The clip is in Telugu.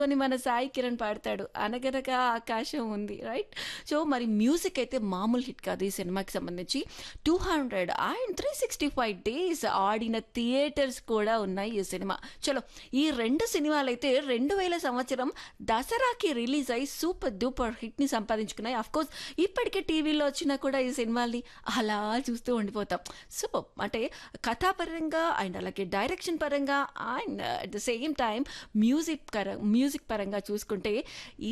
అని మన సాయి కిరణ్ పాడతాడు అనగనగా ఆకాశం ఉంది రైట్ సో మరి మ్యూజిక్ అయితే మామూలు హిట్ కాదు ఈ సినిమాకి సంబంధించి two hundred and three sixty five days ఆడిన థియేటర్స్ కూడా ఉన్నాయి ఈ సినిమా చలో ఈ రెండు సినిమాలు అయితే రెండు వేల సంవత్సరం దసరాకి రిలీజ్ అయ్యి సూపర్ డూపర్ హిట్ని సంపాదించుకున్నాయి అఫ్ కోర్స్ ఇప్పటికే టీవీలో వచ్చినా కూడా ఈ సినిమాల్ని అలా చూస్తూ ఉండిపోతాం సో అంటే కథాపరంగా అండ్ అలాగే డైరెక్షన్ పరంగా and at the same time music పర మ్యూజిక్ పరంగా చూసుకుంటే ఈ